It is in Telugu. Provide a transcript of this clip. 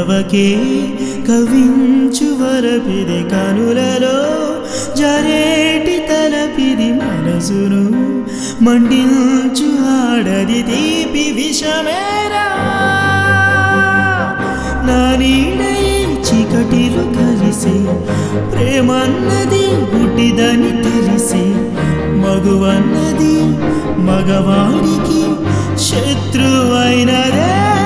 కవకే కవించు వరపిది కనులలో జరేటి తలపిది మనసును మండించు ఆడది తీపి విషమేరా నా నీడై చీకటిలో కలిసి ప్రేమన్నది గుడ్డిదని తెలిసి మగువన్నది మగవాడికి శత్రువైనదే